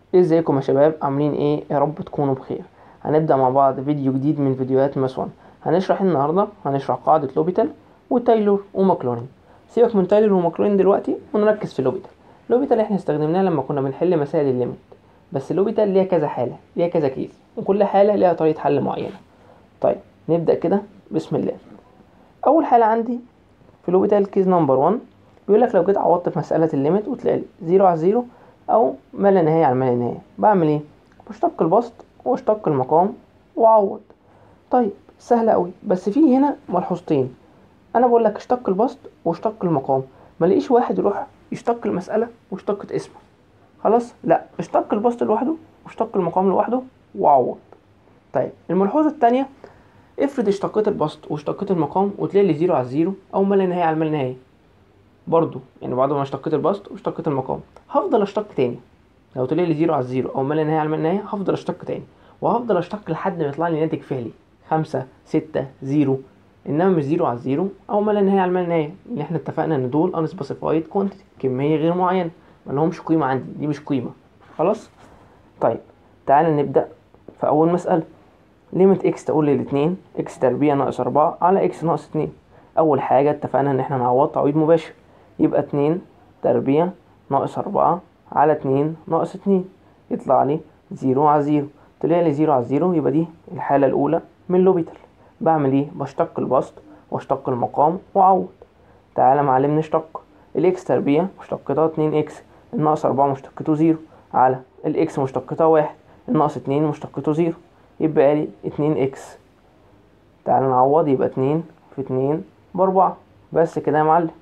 ازيكم يا شباب عاملين ايه يا رب تكونوا بخير هنبدأ مع بعض فيديو جديد من فيديوهات ماس 1 هنشرح النهاردة هنشرح قاعدة لوبيتال وتايلور وماكلورين سيبك من تايلور وماكلورين دلوقتي ونركز في لوبيتال لوبيتال احنا استخدمناه لما كنا بنحل مسائل الليميت بس لوبيتال ليها كذا حالة ليها كذا كيس وكل حالة ليها طريقة حل معينة طيب نبدأ كده بسم الله أول حالة عندي في لوبيتال كيس نمبر 1 بيقول لك لو جيت عوضت في مسألة الليميت وتلاقي لي زيرو على زيرو أو ما لا نهاية على ما لا نهاية بعمل ايه؟ بشتق البسط واشتق المقام وأعوض طيب سهلة أوي بس في هنا ملحوظتين أنا بقول لك اشتق البسط واشتق المقام ملاقيش واحد يروح يشتق المسألة واشتقت اسمه خلاص لا اشتق البسط لوحده واشتق المقام لوحده وأعوض طيب الملحوظة التانية افرض اشتقيت البسط واشتقيت المقام وتلاقي لي زيرو على الزيرو أو ما لا نهاية على ما لا نهاية برضو يعني بعد ما اشتقيت البسط واشتقيت المقام هفضل اشتق تاني لو طلع لي زيرو على الزيرو او ما لا نهايه على ما لا نهايه هفضل اشتق تاني وهفضل اشتق لحد ما يطلع لي ناتج فعلي خمسة ستة زيرو انما مش زيرو على الزيرو او ما لا نهايه على ما لا نهايه اللي احنا اتفقنا ان دول unspecified quantity كميه غير معينه ما لهمش قيمه عندي دي مش قيمه خلاص طيب تعالى نبدا في اول مساله ليميت اكس تقول لي الاتنين اكس تربيع ناقص أربعة على اكس ناقص اتنين اول حاجه اتفقنا ان احنا نعوض تعويض مباشر يبقى اتنين تربيع ناقص أربعة على اتنين ناقص اتنين يطلع لي زيرو على زيرو طلع لي زيرو على زيرو يبقى دي الحالة الأولى من لوبيتال بعمل ايه بشتق البسط واشتق المقام وأعوض تعالى معلم نشتق الإكس تربيع مشتقتها اتنين إكس الناقص أربعة مشتقته زيرو على الإكس مشتقتها واحد الناقص اتنين مشتقته زيرو يبقى لي اتنين إكس تعالى نعوض يبقى اتنين في اتنين بأربعة بس كده يا معلم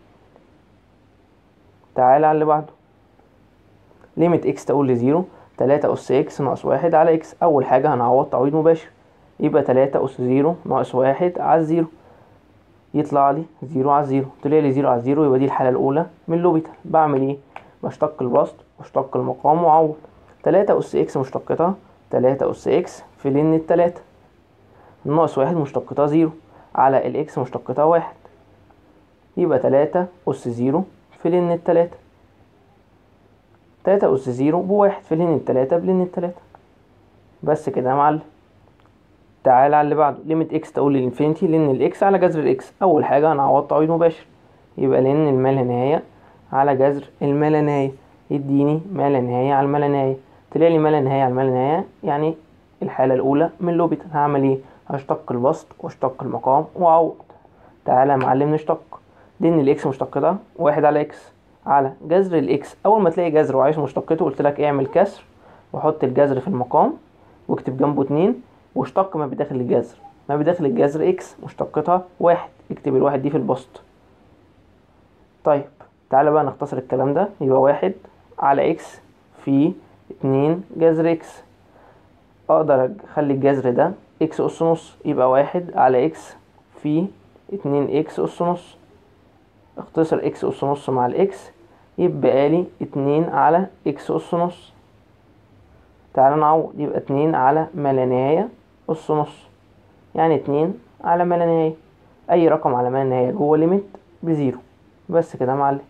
تعالى على اللي بعده ليميت اكس تقول لزيرو تلاتة أس اكس ناقص واحد على اكس أول حاجة هنعوض تعويض مباشر يبقى تلاتة أس زيرو ناقص واحد على الزيرو يطلع لي زيرو على الزيرو طلع لي زيرو على الزيرو يبقى دي الحالة الأولى من لوبيتال بعمل ايه بشتق البسط واشتق المقام وأعوض تلاتة أس اكس مشتقتها تلاتة أس اكس في لين التلاتة الناقص واحد مشتقتها زيرو على الإكس مشتقتها واحد يبقى تلاتة أس زيرو في لين التلاتة تلاتة أس زيرو بواحد في لين التلاتة بلين التلاتة بس كده يا معلم تعالى على اللي بعده ليميت اكس تقول للانفينيتي لين الاكس على جذر الاكس أول حاجة هنعوض تعويض مباشر يبقى لين الما لا نهاية على جذر الما لا نهاية يديني ما لا نهاية على الما لا نهاية طلع لي ما لا نهاية على الما لا نهاية يعني الحالة الأولى من لوبيتال هعمل ايه هشتق البسط واشتق المقام وأعوض تعالى يا معلم نشتق لان الاكس مشتقتها واحد على اكس على جذر الاكس اول ما تلاقي جذر وعايز مشتقته قلت لك اعمل كسر وحط الجذر في المقام واكتب جنبه اتنين واشتق ما بداخل الجذر ما بداخل الجذر اكس مشتقتها واحد اكتب الواحد دي في البسط طيب تعالى بقى نختصر الكلام ده يبقى واحد على اكس في اتنين جذر اكس اقدر اخلي الجذر ده اكس اس نص يبقى واحد على اكس في اتنين اكس اس نص اختصر اكس اس نص مع الاكس يبقى لي اتنين على اكس اس نص تعالى نعوض يبقى اتنين على ما لا نهاية اس نص يعني اتنين على ما لا نهاية اي رقم على ما لا نهاية جوه ليميت بزيرو بس كده يا معلم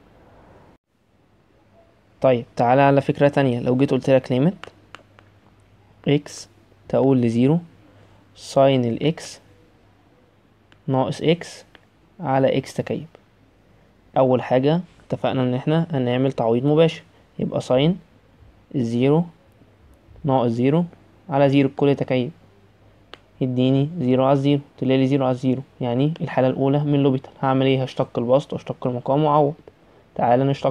طيب تعالى على فكرة تانية لو جيت قلت لك ليميت اكس تقول لزيرو ساين الاكس ناقص اكس على اكس تكعيب اول حاجة اتفقنا ان احنا هنعمل تعويض مباشر يبقى ساين الزيرو ناقص زيرو على زيرو بكل تكعيب يديني زيرو على الزيرو طلعلي زيرو على الزيرو يعني الحالة الأولى من لوبيتال هعمل ايه هشتق البسط واشتق المقام وأعوض تعالى نشتق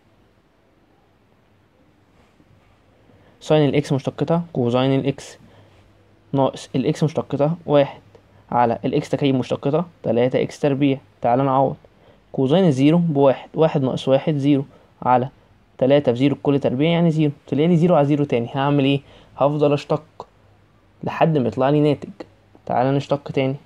ساين الإكس مشتقتها كوزاين الإكس ناقص الإكس مشتقتها واحد على الإكس تكعيب مشتقتها تلاتة إكس تربيع تعالى نعوض كوزين الزيرو بواحد واحد ناقص واحد زيرو على تلاتة في زيرو بكل تربيع يعني زيرو طلعلي زيرو على زيرو تاني هعمل ايه هفضل اشتق لحد ما يطلع لي ناتج تعالى نشتق تاني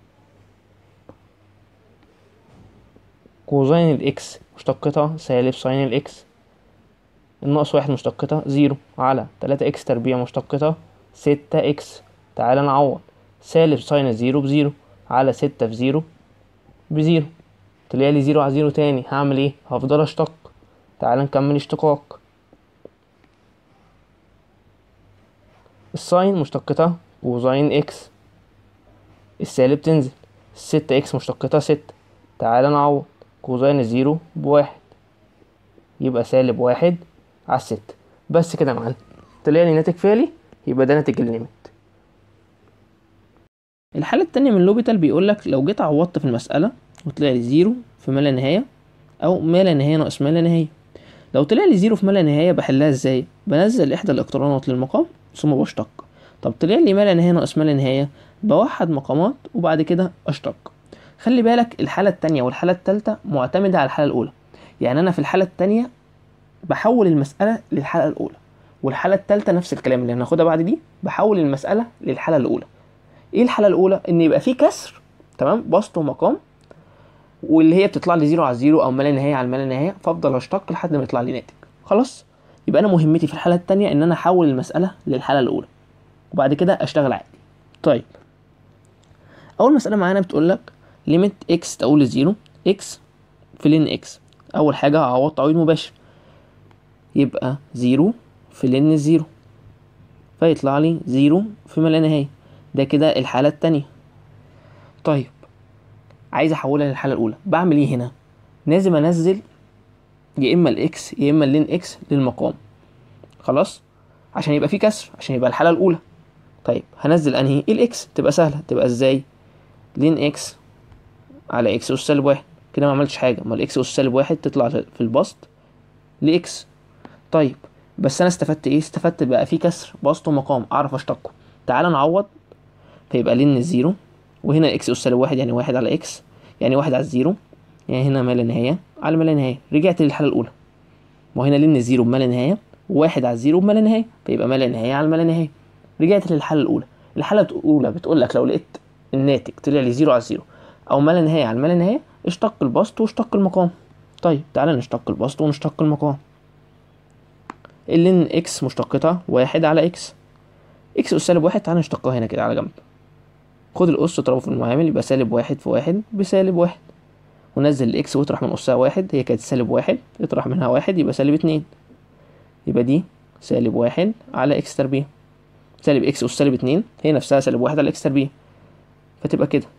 كوزين الاكس مشتقتها سالب ساين الاكس الناقص واحد مشتقتها زيرو على تلاتة اكس تربيع مشتقتها ستة اكس تعالى نعوض سالب ساين الزيرو بزيرو على ستة في زيرو بزيرو طلعلي زيرو على زيرو تاني هعمل ايه هفضل اشتق تعال نكمل اشتقاق الساين مشتقتها كوزين اكس السالب تنزل الستة اكس مشتقتها ستة تعالى نعوض كوزين الزيرو بواحد يبقى سالب واحد على الستة بس كده يا معلم طلع لي ناتج فعلي يبقى ده ناتج الليميت الحالة التانية من لوبيتال بيقول لك لو جيت عوضت في المسألة وطلع لي زيرو في ما لا نهاية أو ما لا نهاية ناقص ما لا نهاية لو طلع لي زيرو في ما لا نهاية بحلها ازاي؟ بنزل إحدى الاقترانات للمقام ثم بشتق طب طلع لي ما لا نهاية ناقص ما لا نهاية بوحد مقامات وبعد كده أشتق خلي بالك الحالة التانية والحالة التالتة معتمدة على الحالة الأولى يعني أنا في الحالة التانية بحول المسألة للحالة الأولى والحالة التالتة نفس الكلام اللي هناخدها بعد دي بحول المسألة للحالة الأولى ايه الحالة الأولى؟ إن يبقى في كسر تمام بسط ومقام واللي هي بتطلع لي زيرو على زيرو أو ما لا نهاية على ما لا نهاية فأفضل أشتق لحد ما يطلع لي ناتج خلاص يبقى أنا مهمتي في الحالة التانية إن أنا أحول المسألة للحالة الأولى وبعد كده أشتغل عادي طيب أول مسألة معانا بتقول لك ليميت إكس تقول لزيرو إكس في لين إكس أول حاجة هعوض تعويض مباشر يبقى زيرو في لين الزيرو فيطلع لي زيرو في ما لا نهاية ده كده الحالة التانية طيب عايز احولها للحالة الأولى بعمل ايه هنا؟ لازم انزل يا اما الاكس يا اما اللين اكس للمقام خلاص عشان يبقى في كسر عشان يبقى الحالة الأولى طيب هنزل انهي الاكس تبقى سهلة تبقى ازاي؟ لين اكس على اكس أس سالب واحد كده ما عملتش حاجة ما الاكس أس سالب واحد تطلع في البسط لاكس طيب بس انا استفدت ايه؟ استفدت بقى في كسر بسط ومقام اعرف اشتقه تعال نعوض فيبقى لين الزيرو وهنا اكس اس سالب واحد يعني واحد على اكس يعني واحد على الزيرو يعني هنا ما لا نهاية على ما لا نهاية رجعت للحالة الأولى وهنا لين الزيرو بما لا نهاية وواحد على الزيرو بما لا نهاية فيبقى ما لا نهاية على ما لا نهاية رجعت للحالة الأولى الحالة الأولى بتقول لك لو لقيت الناتج طلع لي زيرو على الزيرو أو ما لا نهاية على ما لا نهاية اشتق البسط واشتق المقام طيب تعالى نشتق البسط ونشتق المقام اللين اكس مشتقتها واحد على اكس اكس اس سالب واحد تعالى نشتقها هنا كده على جنب خد الأس اضربه في المعامل يبقى سالب واحد في واحد بسالب واحد ونزل الإكس واطرح من أسها واحد هي كانت سالب واحد اطرح منها واحد يبقى سالب اتنين يبقى دي سالب واحد على إكس تربيع سالب إكس أس سالب اتنين هي نفسها سالب واحد على إكس تربيع فتبقى كده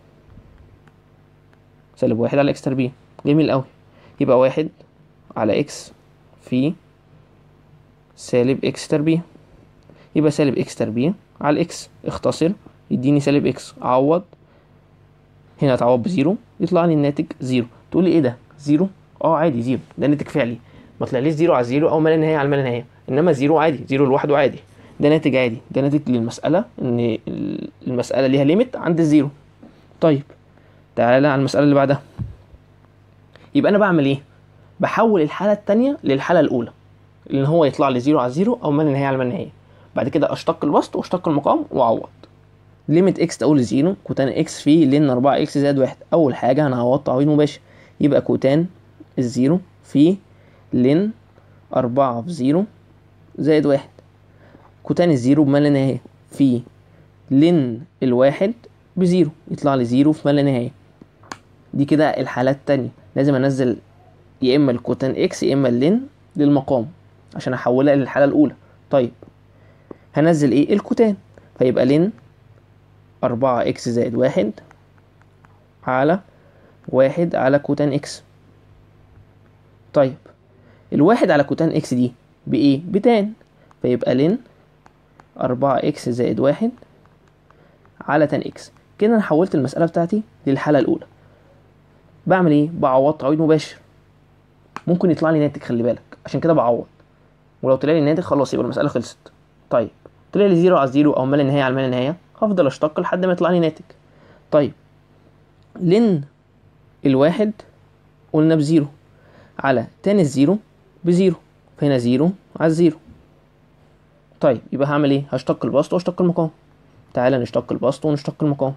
سالب واحد على إكس تربيع جميل أوي يبقى واحد على إكس في سالب إكس تربيع يبقى سالب إكس تربيع على إكس اختصر يديني سالب اكس اعوض هنا اتعوض بزيرو يطلع لي الناتج زيرو تقول لي ايه ده زيرو اه عادي زيرو ده ناتج فعلي ما طلعليش زيرو على زيرو او ما لا نهايه على ما لا نهايه انما زيرو عادي زيرو لوحده عادي ده ناتج عادي ده ناتج للمساله ان المساله ليها ليميت عند الزيرو طيب تعالى على المساله اللي بعدها يبقى انا بعمل ايه بحول الحاله الثانيه للحاله الاولى ان هو يطلع لي زيرو على زيرو او ما لا نهايه على ما لا نهايه بعد كده اشتق البسط واشتق المقام واعوض ليميت اكس تقول لزيرو كوتان اكس في لين أربعة اكس زائد واحد أول حاجة هنعوض تعويض مباشر يبقى كوتان الزيرو في لين أربعة في زيرو زائد واحد كوتان الزيرو بما لا نهاية في لين الواحد بزيرو يطلع لي زيرو في ما لا نهاية دي كده الحالات التانية لازم أنزل يا إما الكوتان اكس يا إما اللين للمقام عشان أحولها للحالة الأولى طيب هنزل إيه الكوتان فيبقى لين أربعة إكس زائد واحد على واحد على كوتان إكس طيب الواحد على كوتان إكس دي بإيه؟ بتان فيبقى لين أربعة إكس زائد واحد على تان إكس كده أنا حولت المسألة بتاعتي للحالة الأولى بعمل إيه؟ بعوض تعويض مباشر ممكن يطلع لي ناتج خلي بالك عشان كده بعوض ولو طلع لي ناتج خلاص يبقى المسألة خلصت طيب طلع لي زيرو على زيرو أو ما لا نهاية على ما لا نهاية هفضل اشتق لحد ما يطلع لي ناتج طيب لن الواحد قلنا بزيرو على تاني الزيرو بزيرو فهنا زيرو على الزيرو طيب يبقى هعمل ايه هشتق البسط واشتق المقام تعالى نشتق البسط ونشتق المقام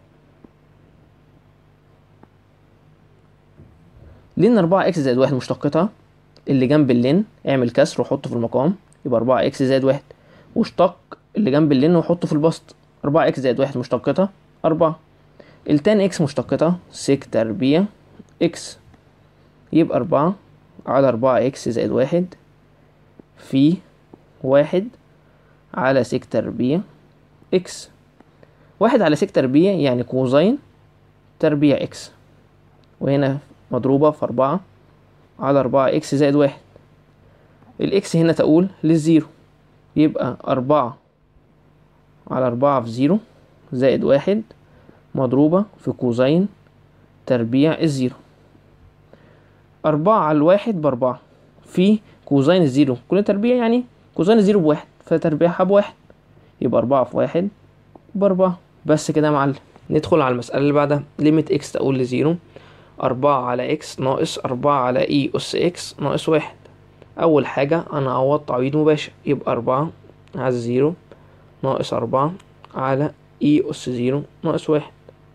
لين أربعة إكس زائد واحد مشتقتها اللي جنب اللين اعمل كسر وحطه في المقام يبقى أربعة إكس زائد واحد واشتق اللي جنب اللين وحطه في البسط أربعة إكس زائد واحد مشتقتها أربعة التان إكس مشتقتها سك تربيع إكس يبقى أربعة على أربعة إكس زائد واحد في واحد على سك تربيع اكس واحد على سيك تربيع يعني كوزين تربيع اكس وهنا مضروبة في أربعة على أربعة اكس زائد واحد الاكس هنا تقول للزيرو يبقى أربعة على أربعة في زيرو زائد واحد مضروبة في كوزين تربيع الزيرو أربعة على الواحد بأربعة في كوزين الزيرو كل تربيع يعني كوزين الزيرو بواحد فتربيعها بواحد يبقى أربعة في واحد بأربعة بس كده يا معلم ندخل على المسألة اللي بعدها ليميت اكس تقول لزيرو أربعة على اكس ناقص أربعة على اي أس اكس ناقص واحد أول حاجة أنا أعوض تعويض مباشر يبقى أربعة على الزيرو ناقص أربعة على اي أس زيرو ناقص واحد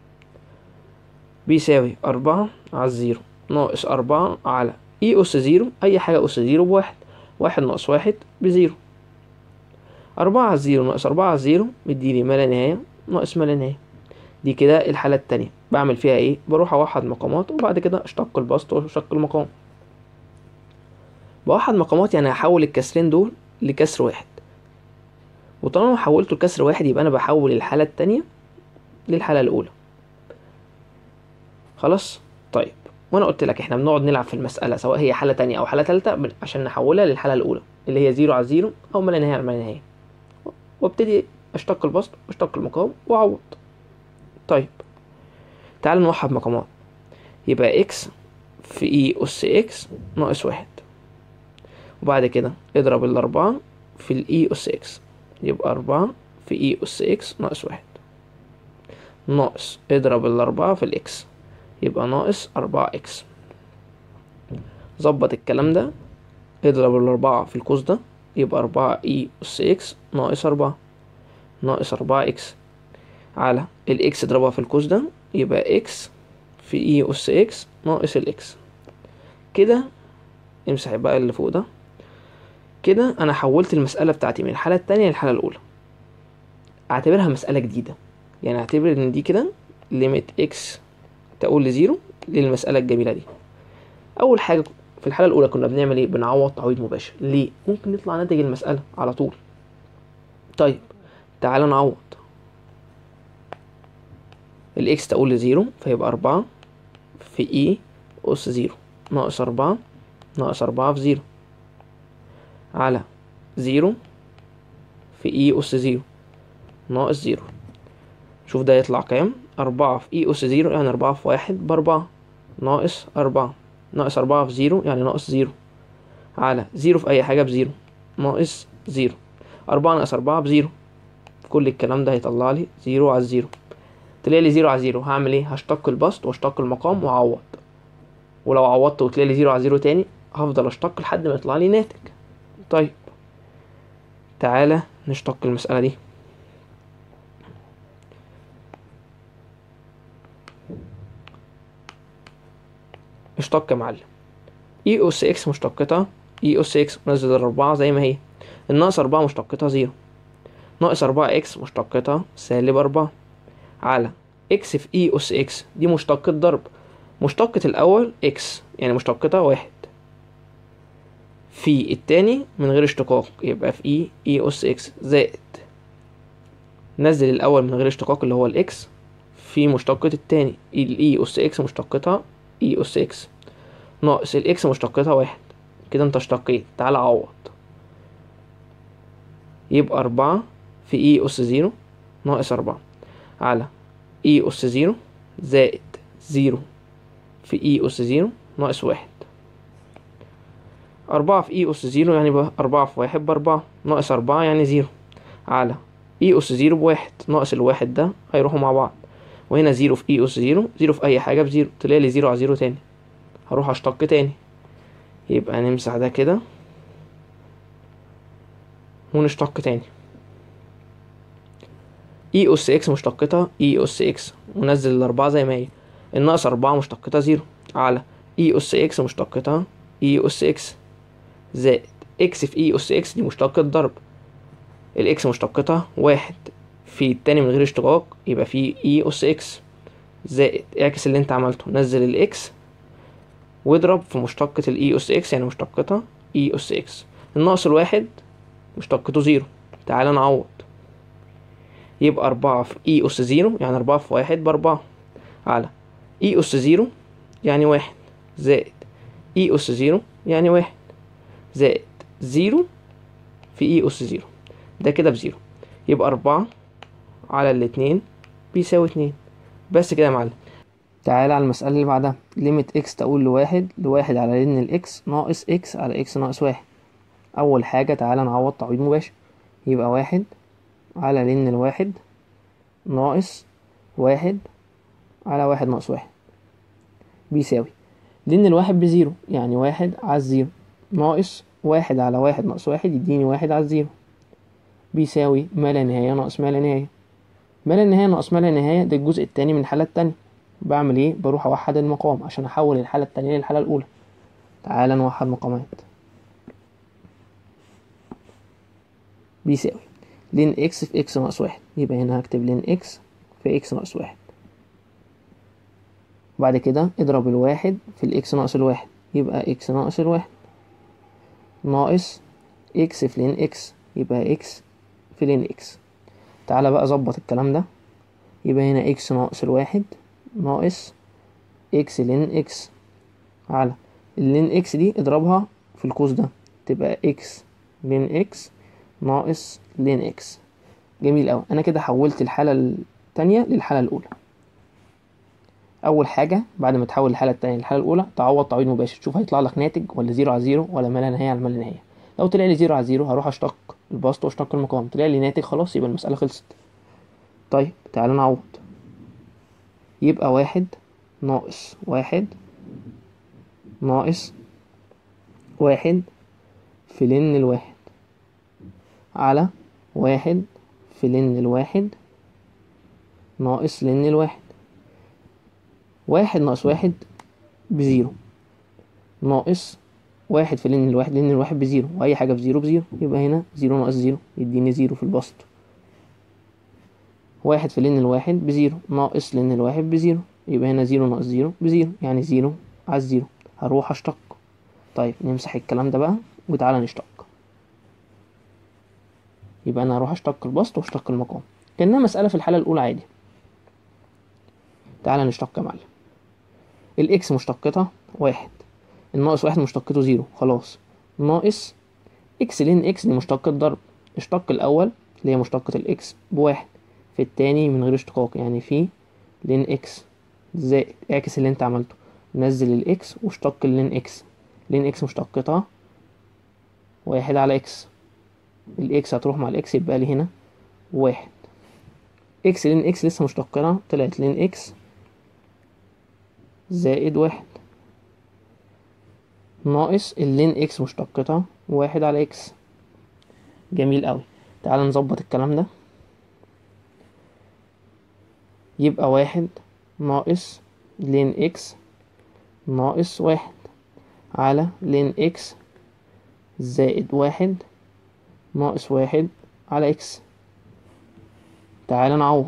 بيساوي أربعة على الزيرو ناقص أربعة على اي أس زيرو أي حاجة أس زيرو بواحد واحد ناقص واحد بزيرو أربعة على الزيرو ناقص أربعة على الزيرو مديني ما لا نهاية ناقص ما لا نهاية دي كده الحالة التانية بعمل فيها ايه بروح اوحد مقامات وبعد كده اشتق البسط واشتق المقام بوحد مقامات يعني هحول الكسرين دول لكسر واحد وطالما حولته لكسر واحد يبقى انا بحول الحالة التانية للحالة الاولى خلاص طيب وانا قلت لك احنا بنقعد نلعب في المسألة سواء هي حالة تانية او حالة تالتة بن- عشان نحولها للحالة الاولى اللي هي زيرو على زيرو او ما لا نهاية على ما لا نهاية وابتدي اشتق البسط واشتق المقام واعوض طيب تعال نوحد مقامات يبقى اكس في اي اس اكس ناقص واحد وبعد كده اضرب الأربعة في الاي اس اكس يبقى أربعة في اي اس اكس ناقص واحد ناقص اضرب الأربعة في الاكس يبقى ناقص أربعة اكس ظبط الكلام ده اضرب الأربعة في القوس ده يبقى أربعة اي اس اكس ناقص أربعة ناقص أربعة اكس على الاكس اضربها في القوس ده يبقى اكس في اي اس اكس ناقص الاكس كده امسح بقى اللي فوق ده كده انا حولت المسألة بتاعتي من الحالة التانية للحالة الاولى اعتبرها مسألة جديدة يعني اعتبر ان دي كده ليميت اكس تقول لزيرو للمسألة الجميلة دي اول حاجة في الحالة الاولى كنا بنعمل ايه بنعوض تعويض مباشر ليه ممكن نطلع ناتج المسألة على طول طيب تعالى نعوض الاكس تقول لزيرو فيبقى أربعة في اي أس زيرو ناقص أربعة ناقص أربعة في زيرو على زيرو في اي أس زيرو ناقص زيرو شوف ده يطلع كام أربعة في اي أس زيرو يعني أربعة في واحد بأربعة ناقص أربعة ناقص أربعة في زيرو يعني ناقص زيرو على زيرو في أي حاجة بزيرو ناقص زيرو أربعة ناقص أربعة بزيرو كل الكلام ده هيطلع لي زيرو على الزيرو طلع لي زيرو على زيرو هعمل ايه هشتق البسط واشتق المقام واعوض ولو عوضت وطلع لي زيرو على زيرو تاني هفضل اشتق لحد ما يطلع لي ناتج طيب تعالى نشتق المسألة دي اشتق يا معلم اي اس اكس مشتقتها اي اس اكس نزل الأربعة زي ما هي الناقص أربعة مشتقتها زيرو ناقص أربعة اكس مشتقتها سالب أربعة على اكس في اي اس اكس دي مشتقة ضرب مشتقة الأول اكس يعني مشتقتها واحد في التاني من غير اشتقاق يبقى في اي اي اس اكس زائد نزل الأول من غير اشتقاق اللي هو الاكس في مشتقة التاني الاي اس اكس مشتقتها اي اس اكس ناقص الاكس مشتقتها واحد كده انت اشتقيت تعال عوض يبقى أربعة في اي أس زيرو ناقص أربعة على اي أس زيرو زائد زيرو في اي أس زيرو ناقص واحد أربعة في اي أس زيرو يعني بقى أربعة في واحد بأربعة ناقص أربعة يعني زيرو على اي أس زيرو بواحد ناقص الواحد ده هيروحوا مع بعض وهنا زيرو في اي أس زيرو زيرو في أي حاجة بزيرو طلع لي زيرو على زيرو تاني هروح أشتق تاني يبقى نمسح ده كده ونشتق تاني اي اس اكس مشتقتها اي اس اكس ونزل الاربعة زي ما هي الناقص اربعة مشتقتها زيرو على اي اس اكس مشتقتها اي اس اكس زائد اكس في اي اس اكس دي مشتقة ضرب الاكس مشتقتها واحد في التاني من غير اشتقاق يبقى في اي اس اكس زائد اعكس اللي انت عملته نزل الاكس واضرب في مشتقة الاي اس اكس يعني مشتقتها اي اس اكس الناقص الواحد مشتقته زيرو تعالى نعوض يبقى أربعة في إي أس زيرو يعني أربعة في واحد بأربعة على إي أس زيرو يعني واحد زائد إي أس زيرو يعني واحد زائد زيرو في إي أس زيرو ده كده بزيرو يبقى أربعة على الاتنين بيساوي اتنين بس كده يا معلم تعالى على المسألة اللي بعدها ليميت اكس تقول لواحد لواحد على لن الاكس ناقص اكس على اكس ناقص واحد أول حاجة تعالى نعوض تعويض مباشر يبقى واحد على لن الواحد ناقص واحد على واحد ناقص واحد بيساوي لن الواحد بزيرو يعني واحد على الزيرو ناقص واحد على واحد ناقص واحد يديني واحد على الزيرو بيساوي ما لا نهاية ناقص ما لا نهاية ما لا نهاية ناقص ما لا نهاية ده الجزء التاني من الحالة التانية بعمل ايه بروح اوحد المقام عشان احول الحالة التانية للحالة الاولى تعالى نوحد مقامات بيساوي لين اكس في اكس ناقص واحد يبقى هنا هكتب لين اكس في اكس ناقص واحد بعد كده اضرب الواحد في الاكس ناقص الواحد يبقى اكس ناقص الواحد ناقص اكس في لين اكس يبقى اكس في لين اكس تعالى بقى ظبط الكلام ده يبقى هنا اكس ناقص الواحد ناقص اكس لين اكس على اللين اكس دي اضربها في القوس ده تبقى اكس لين اكس ناقص لين اكس جميل اوي انا كده حولت الحالة التانية للحالة الاولى اول حاجة بعد ما تحول الحالة التانية للحالة الاولى تعوض تعويض مباشر شوف هيطلع لك ناتج ولا زيرو على زيرو ولا ما لا نهاية على ما لا نهاية لو طلع لي زيرو على زيرو هروح اشتق البسط واشتق المقام طلع لي ناتج خلاص يبقى المسألة خلصت طيب تعالوا نعوض يبقى واحد ناقص واحد ناقص واحد في لن الواحد على واحد في لن الواحد ناقص لن الواحد واحد ناقص واحد بزيرو ناقص واحد في لن الواحد لن الواحد بزيرو وأي حاجة بزيرو بزيرو يبقى هنا زيرو ناقص زيرو يديني زيرو في البسط واحد في لن الواحد بزيرو ناقص لن الواحد بزيرو يبقى هنا زيرو ناقص زيرو بزيرو يعني زيرو على الزيرو هروح اشتق طيب نمسح الكلام ده بقى وتعالى نشتق يبقى انا هروح اشتق البسط واشتق المقام كانها مسألة في الحالة الأولى عادي تعالى نشتق يا معلم الاكس مشتقتها واحد الناقص واحد مشتقته زيرو خلاص ناقص اكس لين اكس دي مشتقة ضرب اشتق الأول اللي هي مشتقة الاكس بواحد في التاني من غير اشتقاق يعني في لين اكس زائد اعكس اللي انت عملته نزل الاكس واشتق اللين اكس لين اكس مشتقتها واحد على اكس الاكس هتروح مع الاكس يبقى لي هنا واحد اكس لين اكس لسه مشتقتها طلعت لين اكس زائد واحد ناقص اللين اكس مشتقتها واحد على اكس جميل قوي تعال نظبط الكلام ده يبقى واحد ناقص لين اكس ناقص واحد على لين اكس زائد واحد ناقص واحد على اكس تعالى نعوض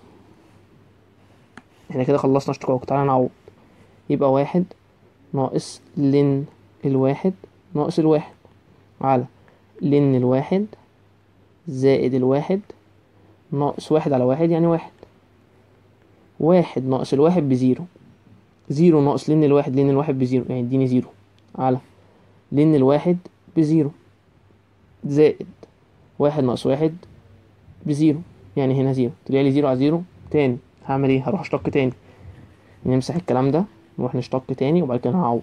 احنا كده خلصنا اشتقاق تعالى نعوض يبقى واحد ناقص لن الواحد ناقص الواحد على لن الواحد زائد الواحد ناقص واحد على واحد يعني واحد واحد ناقص الواحد بزيرو زيرو ناقص لن الواحد لن الواحد بزيرو يعني اديني زيرو على لن الواحد بزيرو زائد واحد ناقص واحد بزيرو يعني هنا زيرو طلع لي زيرو على زيرو تاني هعمل ايه هروح اشتق تاني نمسح الكلام ده نروح نشتق تاني وبعد كده نعوض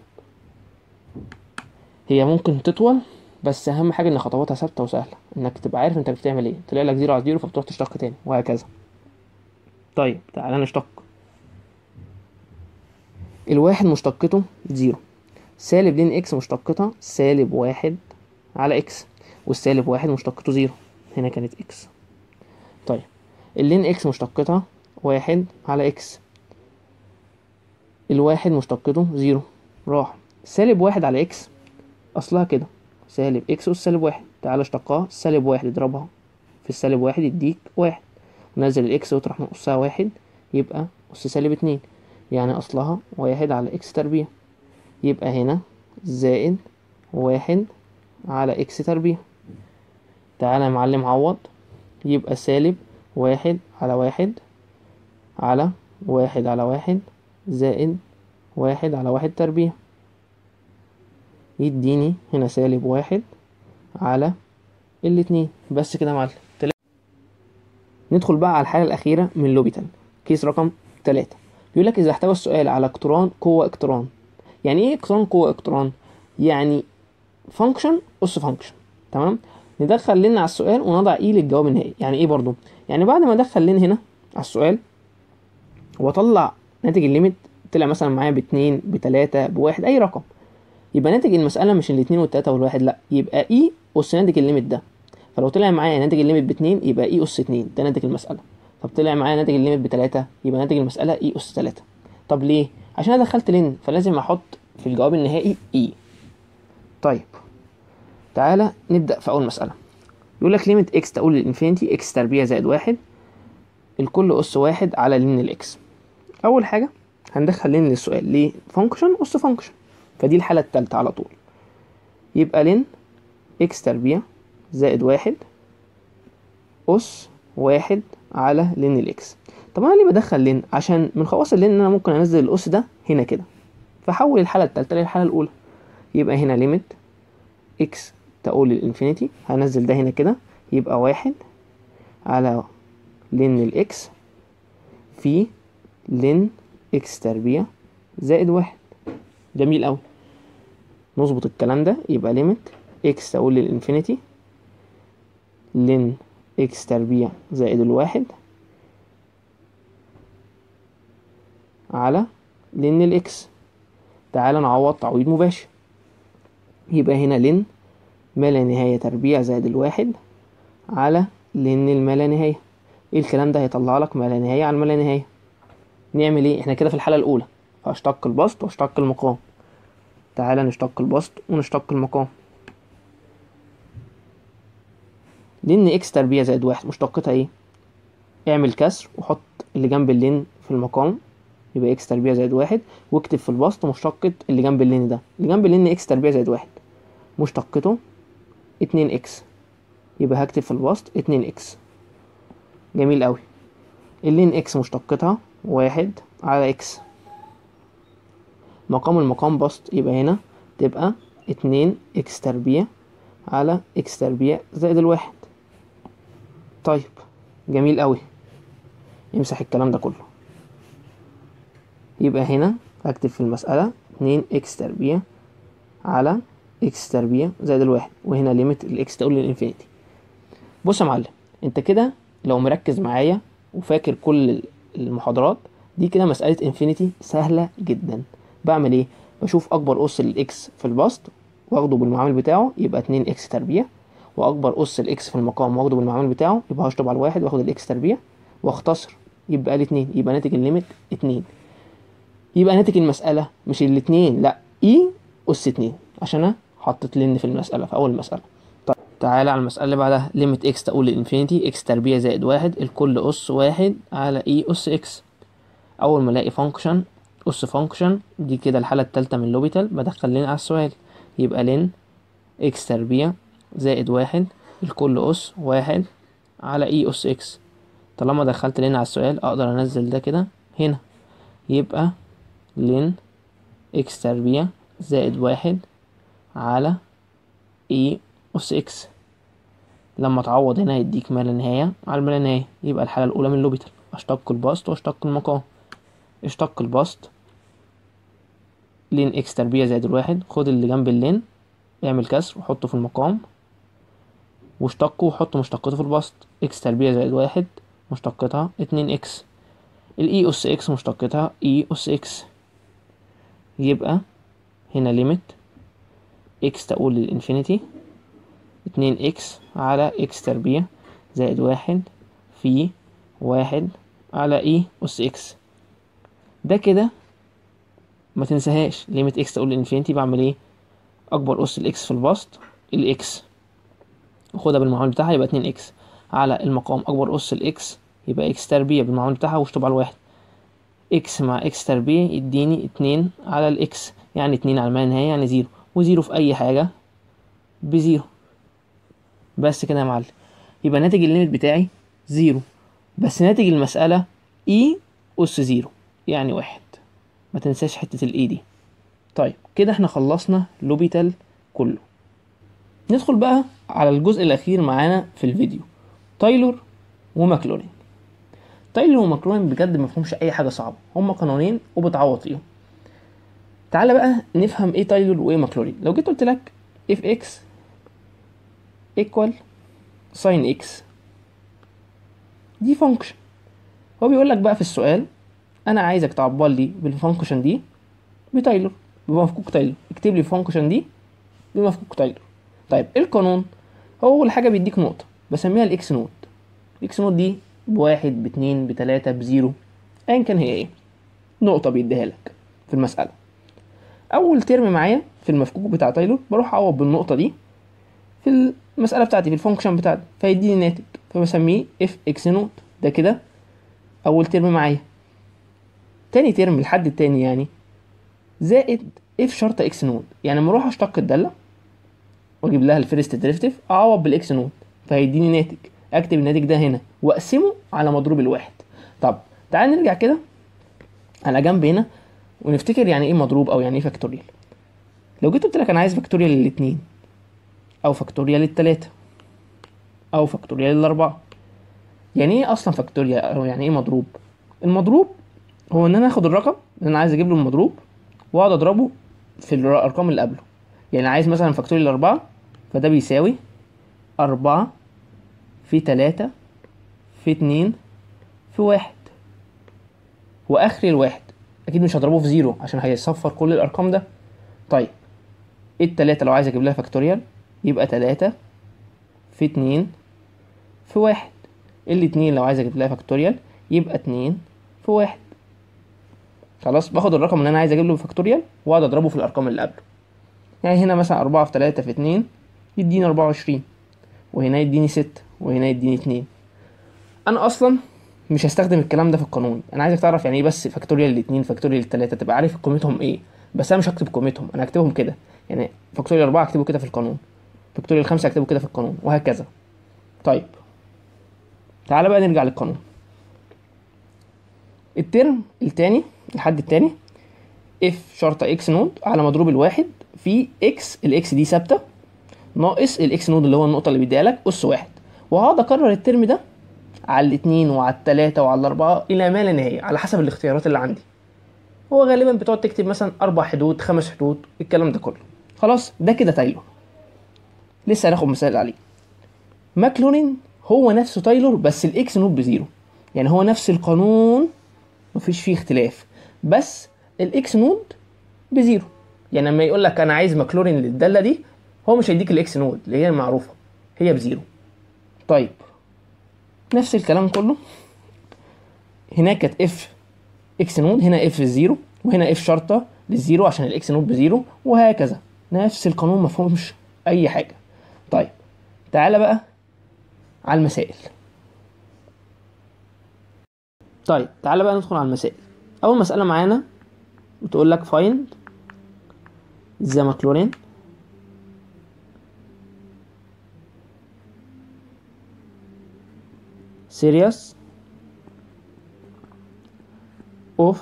هي ممكن تطول بس اهم حاجه ان خطواتها ثابته وسهله انك تبقى عارف انت بتعمل ايه طلع لك زيرو على زيرو فبتروح تشتق تاني وهكذا طيب تعالى نشتق الواحد مشتقته زيرو سالب لين اكس مشتقتها سالب واحد على اكس والسالب واحد مشتقته زيرو هنا كانت اكس طيب اللين اكس مشتقتها واحد على اكس الواحد مشتقته زيرو راح سالب واحد على اكس اصلها كده سالب اكس اس سالب واحد تعالى اشتقها سالب واحد اضربها في السالب واحد يديك واحد نزل الاكس واطرح من اسها واحد يبقى اس سالب اتنين يعني اصلها واحد على اكس تربيع يبقى هنا زائد واحد على اكس تربيع تعالى يا معلم عوض يبقى سالب واحد على واحد على واحد على واحد زائد واحد على واحد تربيع يديني هنا سالب واحد على الاتنين بس كده يا معلم تلا- ندخل بقى على الحالة الأخيرة من لوبيتال كيس رقم تلاتة بيقول لك إذا احتوى السؤال على اقتران قوة اقتران يعني إيه اقتران قوة اقتران؟ يعني فانكشن أس فانكشن تمام ندخل لين على السؤال ونضع إيه للجواب النهائي يعني إيه برضو؟ يعني بعد ما أدخل لين هنا على السؤال وأطلع ناتج الليميت طلع مثلا معايا باتنين بتلاتة بواحد أي رقم يبقى ناتج المسألة مش الاتنين والتلاتة والواحد لأ يبقى إي أس ناتج الليميت ده فلو طلع معايا ناتج الليميت باتنين يبقى إي أس اتنين ده ناتج المسألة طب طلع معايا ناتج الليميت بتلاتة يبقى ناتج المسألة إي أس تلاتة طب ليه؟ عشان أنا دخلت لين فلازم أحط في الجواب النهائي إي طيب تعالى نبدأ في أول مسألة يقول لك ليميت إكس تقول للإنفينيتي إكس تربيع زائد واحد الكل أس واحد على لين الإكس أول حاجة هندخل لين للسؤال ليه؟ فانكشن أس فانكشن فدي الحالة التالتة على طول يبقى لين إكس تربيع زائد واحد أس واحد على لين الإكس طب أنا ليه بدخل لين؟ عشان من خواص اللين إن أنا ممكن أنزل الأس ده هنا كده فحول الحالة التالتة للحالة الأولى يبقى هنا ليميت إكس تقول للإنفينيتي هنزل ده هنا كده يبقى واحد على لين الإكس في لين إكس تربيع زائد واحد جميل أوي نظبط الكلام ده يبقى ليميت إكس تقول للإنفينيتي لين إكس تربيع زائد الواحد على لين الإكس تعالى نعوض تعويض مباشر يبقى هنا لين ما لا نهاية تربيع زائد الواحد على لين الما لا نهاية ايه الكلام ده هيطلع لك ما لا نهاية على ما لا نهاية نعمل ايه احنا كده في الحالة الأولى هشتق البسط واشتق المقام تعالى نشتق البسط ونشتق المقام لين اكس تربيع زائد واحد مشتقتها ايه اعمل كسر وحط اللي جنب اللين في المقام يبقى اكس تربيع زائد واحد واكتب في البسط مشتقة اللي جنب اللين ده اللي جنب اللين اكس تربيع زائد واحد مشتقته اتنين اكس يبقى هكتب في البسط اتنين اكس جميل قوي اللين اكس مشتقتها واحد على اكس مقام المقام بسط يبقى هنا تبقى اتنين اكس تربيع على اكس تربيع زائد الواحد طيب جميل قوي يمسح الكلام ده كله يبقى هنا هكتب في المسألة اتنين اكس تربيع على اكس تربيع زائد الواحد وهنا ليميت الاكس تقول للانفينيتي بص يا معلم انت كده لو مركز معايا وفاكر كل المحاضرات دي كده مسألة انفينيتي سهلة جدا بعمل ايه بشوف اكبر اس للاكس في البسط واخده بالمعامل بتاعه يبقى اتنين اكس تربيع واكبر اس الاكس في المقام واخده بالمعامل بتاعه يبقى هشطب على الواحد واخد الاكس تربيع واختصر يبقى الاتنين يبقى ناتج الليميت اتنين يبقى ناتج المسألة مش الاتنين لا اي اس اتنين عشان انا حطيت لين في المسألة في أول مسألة طيب تعالى على المسألة اللي بعدها ليميت اكس تقول للإنفينيتي اكس تربيع زائد واحد الكل أس واحد على اي أس اكس أول ما ألاقي فانكشن أس فانكشن دي كده الحالة التالتة من لوبيتال بدخل لين على السؤال يبقى لين اكس تربيع زائد واحد الكل أس واحد على اي أس اكس طالما دخلت لين على السؤال أقدر أنزل ده كده هنا يبقى لين اكس تربيع زائد واحد على اي أس اكس لما تعوض هنا يديك ما لا نهاية على ما لا نهاية يبقى الحالة الأولى من لوبيتال أشتق البسط وأشتق المقام اشتق البسط لين اكس تربيع زائد الواحد خد اللي جنب اللين اعمل كسر وحطه في المقام واشتقه وحط مشتقته في البسط اكس تربيع زائد واحد مشتقتها اتنين اكس الاي اس اكس مشتقتها اي اس اكس يبقى هنا ليميت اكس تقول للانفينيتي اتنين اكس على اكس تربيع زائد واحد في واحد على اي اس اكس ده كده ما تنساهاش ليميت اكس تقول للانفينيتي بعمل ايه اكبر اس الاكس في البسط الاكس خدها بالمعامل بتاعها يبقى اتنين اكس على المقام اكبر اس الاكس يبقى اكس تربيع بالمعامل بتاعها واشطب على الواحد اكس مع اكس تربيع يديني اتنين على الاكس يعني اتنين على ما نهاية يعني زيرو وزيرو في اي حاجة بزيرو بس كده يا معلم يبقى ناتج الليميت بتاعي زيرو بس ناتج المسألة اي أس زيرو يعني واحد ما تنساش حتة الاي دي طيب كده احنا خلصنا لوبيتال كله ندخل بقى على الجزء الأخير معانا في الفيديو تايلور وماكلورين تايلور وماكلورين بجد مفهومش أي حاجة صعبة هما قانونين وبتعوض فيهم تعالى بقى نفهم ايه تايلور وايه ماكلورين لو جيت قلت لك اف اكس ايكوال ساين اكس دي فانكشن هو بيقول لك بقى في السؤال انا عايزك تعبر لي بالفانكشن دي بتايلور بمفكوك تايلور اكتب لي الفانكشن دي بمفكوك تايلور طيب ايه القانون هو اول حاجه بيديك نقطه بسميها الاكس نوت الاكس نوت دي بواحد باتنين بتلاتة بزيرو ايا كان هي ايه نقطه بيديها لك في المساله اول ترم معايا في المفكوك بتاع تايلور بروح اعوض بالنقطه دي في المساله بتاعتي في الفانكشن بتاعتي فيديني ناتج فبسميه اف اكس نوت ده كده اول ترم معايا تاني ترم الحد التاني يعني زائد اف شرطة اكس نود يعني لما اروح اشتق الدالة واجيب لها الفيرست ديريفتيف اعوض بالاكس نود فهيديني ناتج اكتب الناتج ده هنا واقسمه على مضروب الواحد طب تعال نرجع كده على جنب هنا ونفتكر يعني ايه مضروب او يعني ايه فاكتوريال لو جيت قلت لك انا عايز فاكتوريال للاتنين او فاكتوريال للتلاتة او فاكتوريال للاربعة يعني ايه اصلا فاكتوريال او يعني ايه مضروب المضروب هو ان انا اخد الرقم اللي انا عايز اجيب له المضروب واقعد اضربه في الارقام اللي قبله يعني عايز مثلا فاكتوريال أربعة فده بيساوي أربعة في تلاتة في اتنين في واحد واخر الواحد اكيد مش هضربه في زيرو عشان هيصفر كل الارقام ده طيب التلاتة لو عايز اجيب لها فاكتوريال يبقى تلاتة في اتنين في واحد الاتنين لو عايز اجيب لها فاكتوريال يبقى اتنين في واحد خلاص باخد الرقم اللي انا عايز اجيب له فاكتوريال واقعد اضربه في الارقام اللي قبله يعني هنا مثلا أربعة في تلاتة في اتنين يديني أربعة وعشرين وهنا يديني ستة وهنا يديني اتنين أنا أصلا مش هستخدم الكلام ده في القانون أنا عايزك تعرف يعني إيه بس فاكتوريال الاتنين فاكتوريال التلاتة تبقى عارف قيمتهم إيه بس أنا مش هكتب قيمتهم أنا هكتبهم كده يعني فاكتوريال أربعة أكتبه كده في القانون فاكتوريال خمسة أكتبه كده في القانون وهكذا طيب تعالى بقى نرجع للقانون الترم التاني الحد التاني اف شرطة اكس نود على مضروب الواحد في اكس الاكس دي ثابتة ناقص الاكس نود اللي هو النقطة اللي بيديها لك اس واحد وهقعد اكرر الترم ده على الاتنين وعلى التلاتة وعلى الأربعة إلى ما لا نهاية على حسب الاختيارات اللي عندي هو غالبا بتقعد تكتب مثلا أربع حدود خمس حدود الكلام ده كله خلاص ده كده تايلور لسه هناخد مثال عليه ماكلورين هو نفسه تايلور بس الاكس نود بزيرو يعني هو نفس القانون مفيش فيه اختلاف بس الاكس نود بزيرو يعني لما يقول لك انا عايز ماكلورين للداله دي هو مش هيديك الاكس نود اللي هي المعروفه هي بزيرو طيب نفس الكلام كله هناك كانت اف اكس نود هنا اف زيرو وهنا اف شرطه للزيرو عشان الاكس نود بزيرو وهكذا نفس القانون مفهومش اي حاجه طيب تعالى بقى على المسائل طيب تعالى بقى ندخل على المسائل اول مساله معانا بتقول لك find the maclaurin series of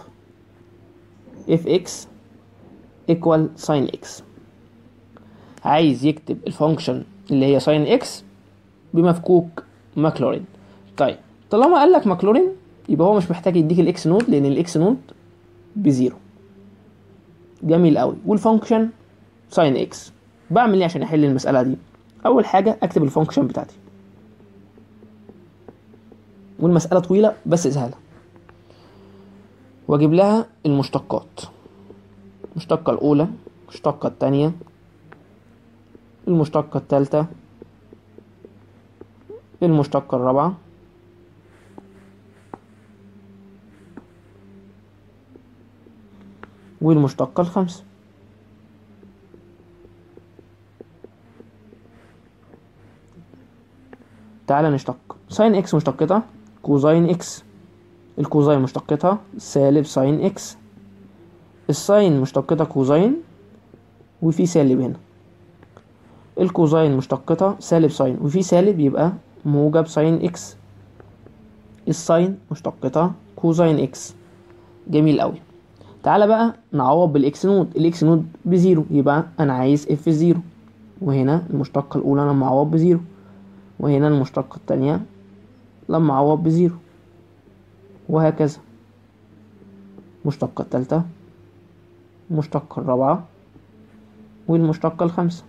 fx equal sin x عايز يكتب الفانكشن اللي هي sin x بمفكوك ماكلورين طيب طالما قال لك ماكلورين يبقى هو مش محتاج يديك الاكس نود لان الاكس نود بزيرو جميل قوي والفانكشن ساين اكس بعمل ايه عشان احل المساله دي اول حاجه اكتب الفانكشن بتاعتي والمساله طويله بس سهله واجيب لها المشتقات المشتقه الاولى المشتقه الثانيه المشتقه الثالثه المشتقه الرابعه والمشتقة الخامسة تعالى نشتق ساين اكس مشتقتها كوزاين اكس الكوزاين مشتقتها سالب ساين اكس الساين مشتقتها كوزاين وفي سالب هنا الكوزاين مشتقتها سالب ساين وفي سالب يبقى موجب ساين اكس الساين مشتقتها كوزين اكس جميل قوي تعالى بقى نعوض بالاكس نود الاكس نود بزيرو يبقى انا عايز اف زيرو وهنا المشتقة الأولى لما أعوض بزيرو وهنا المشتقة التانية لما أعوض بزيرو وهكذا المشتقة التالتة المشتقة الرابعة والمشتقة الخامسة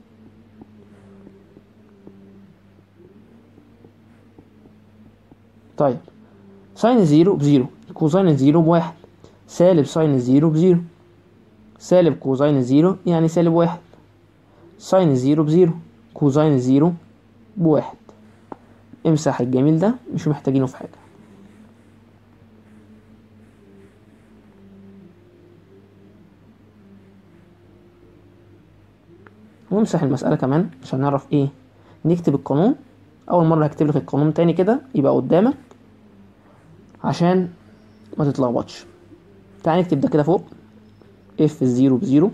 طيب ساين الزيرو بزيرو كوزين الزيرو بواحد سالب ساين الزيرو بزيرو سالب كوزين الزيرو يعني سالب واحد ساين الزيرو بزيرو كوزين الزيرو بواحد امسح الجميل ده مش محتاجينه في حاجة وامسح المسألة كمان عشان نعرف ايه نكتب القانون أول مرة هكتب لك القانون تاني كده يبقى قدامك عشان ما تتلخبطش تعال نكتب ده كده فوق اف الزيرو بزيرو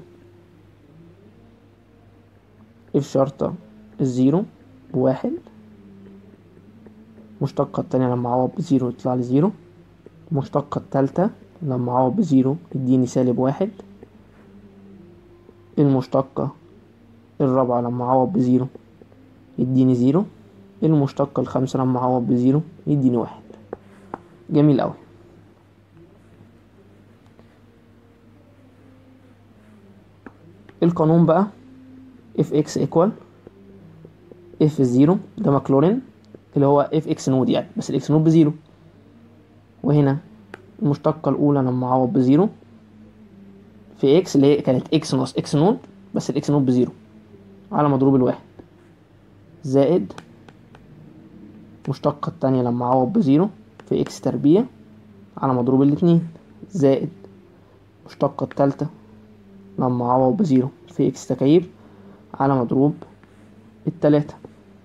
اف شرطة الزيرو بواحد المشتقة التانية لما اعوض بزيرو يطلع لي زيرو المشتقة التالتة لما اعوض بزيرو يديني سالب واحد المشتقة الرابعة لما اعوض بزيرو يديني زيرو المشتقة الخامسة لما اعوض بزيرو يديني واحد جميل اوي القانون بقى اف اكس ايكوال اف الزيرو ده ماكلورين اللي هو اف اكس نود يعني بس الاكس نود بزيرو وهنا المشتقة الأولى لما أعوض بزيرو في اكس اللي هي كانت اكس ناقص اكس نود بس الاكس نود بزيرو على مضروب الواحد زائد المشتقة التانية لما أعوض بزيرو في اكس تربيع على مضروب الاتنين زائد المشتقة التالتة لما أعوض بزيرو في اكس تكعيب على مضروب التلاتة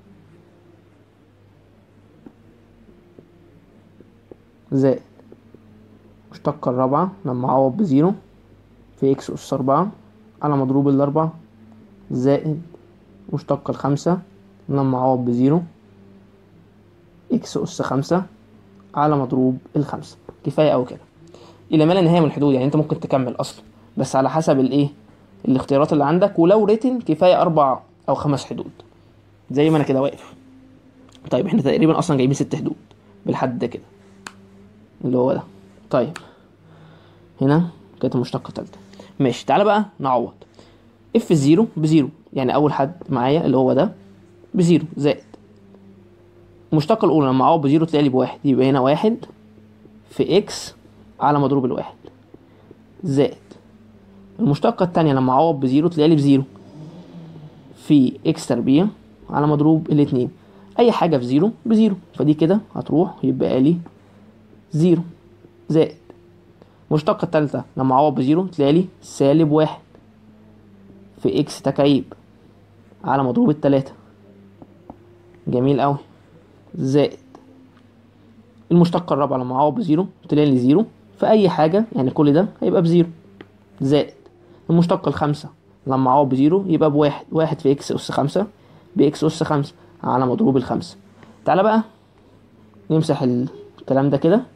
زائد المشتقة الرابعة لما أعوض بزيرو في اكس أس أربعة على مضروب الأربعة زائد المشتقة الخامسة لما أعوض بزيرو اكس أس خمسة على مضروب الخمسة كفاية أوي كده إلى ما لا نهاية من الحدود يعني أنت ممكن تكمل أصلا بس على حسب الإيه الاختيارات اللي عندك ولو ريتن كفاية أربع أو خمس حدود زي ما أنا كده واقف طيب احنا تقريبا أصلا جايبين ست حدود بالحد ده كده اللي هو ده طيب هنا كانت المشتقة التالتة ماشي تعالى بقى نعوض اف زيرو بزيرو يعني أول حد معايا اللي هو ده بزيرو زائد المشتقة الأولى لما أعوض بزيرو تلاقي لي بواحد يبقى هنا واحد في إكس على مضروب الواحد زائد المشتقة التانية لما أعوض بزيرو تلاقي لي بزيرو في إكس تربيع على مضروب الاتنين أي حاجة في زيرو بزيرو فدي كده هتروح يبقى لي زيرو زائد المشتقة التالتة لما أعوض بزيرو تلاقي لي سالب واحد في إكس تكعيب على مضروب التلاتة جميل أوي زائد المشتقة الرابعة لما أعوض بزيرو تلاقي لي زيرو في أي حاجة يعني كل ده هيبقى بزيرو زائد المشتقة الخامسة لما أعوض بزيرو يبقى بواحد واحد في إكس أس خمسة بإكس أس خمسة على مضروب الخمسة تعالى بقى نمسح الكلام ده كده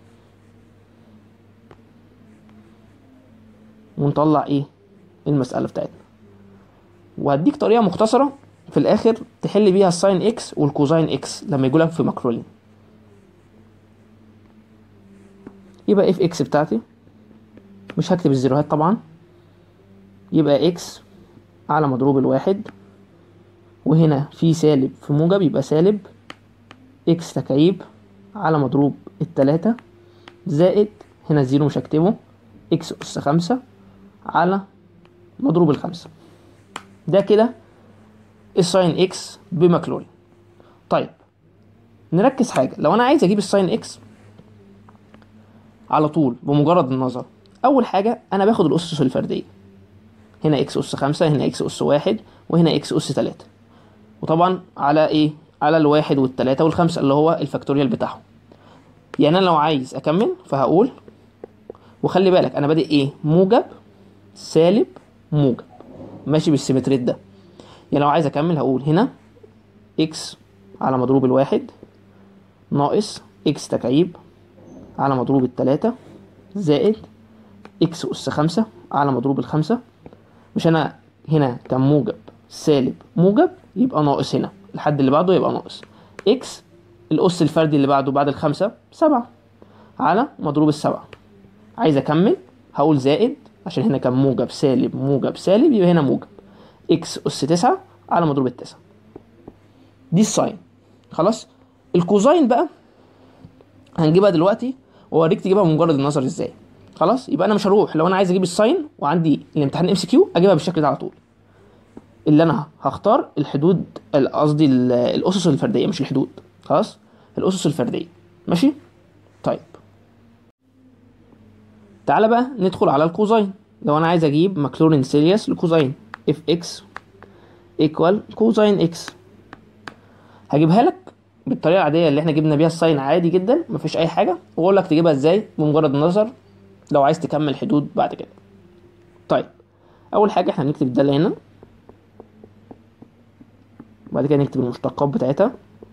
ونطلع ايه المسألة بتاعتنا وهديك طريقة مختصرة في الآخر تحل بيها الساين اكس والكوزاين اكس لما يجولك في ماكرولين يبقى اف اكس بتاعتي مش هكتب الزيروهات طبعا يبقى اكس على مضروب الواحد وهنا في سالب في موجب يبقى سالب اكس تكعيب على مضروب التلاتة زائد هنا الزيرو مش هكتبه اكس أس خمسة على مضروب الخمسة ده كده الساين اكس بماكلورين طيب نركز حاجة لو أنا عايز أجيب الساين اكس على طول بمجرد النظر أول حاجة أنا باخد الأسس الفردية هنا اكس أس خمسة هنا اكس أس واحد وهنا اكس أس تلاتة وطبعا على ايه على الواحد والتلاتة والخمسة اللي هو الفاكتوريال بتاعهم يعني انا لو عايز اكمل فهقول وخلي بالك انا بادئ ايه موجب سالب موجب ماشي بالسيمتريت ده يعني لو عايز اكمل هقول هنا اكس على مضروب الواحد ناقص اكس تكعيب على مضروب التلاتة زائد اكس أس خمسة على مضروب الخمسة مش أنا هنا كان موجب سالب موجب يبقى ناقص هنا الحد اللي بعده يبقى ناقص اكس الأس الفردي اللي بعده بعد الخمسة سبعة على مضروب السبعة عايز أكمل هقول زائد عشان هنا كان موجب سالب موجب سالب يبقى هنا موجب اكس أس تسعة على مضروب التسعة دي الساين خلاص الكوزاين بقى هنجيبها دلوقتي واوريك تجيبها بمجرد النظر ازاي خلاص يبقى انا مش هروح لو انا عايز اجيب الساين وعندي الامتحان ام سي كيو اجيبها بالشكل ده على طول اللي انا هختار الحدود ال- قصدي ال- الاسس الفرديه مش الحدود خلاص الاسس الفرديه ماشي طيب تعالى بقى ندخل على الكوزاين لو انا عايز اجيب ماكلورين سيريس لكوزاين اف اكس ايكوال كوزاين اكس هجيبها لك بالطريقه العاديه اللي احنا جبنا بيها الساين عادي جدا مفيش اي حاجه واقول لك تجيبها ازاي بمجرد النظر لو عايز تكمل حدود بعد كده طيب اول حاجه احنا هنكتب الداله هنا وبعد كده نكتب المشتقات بتاعتها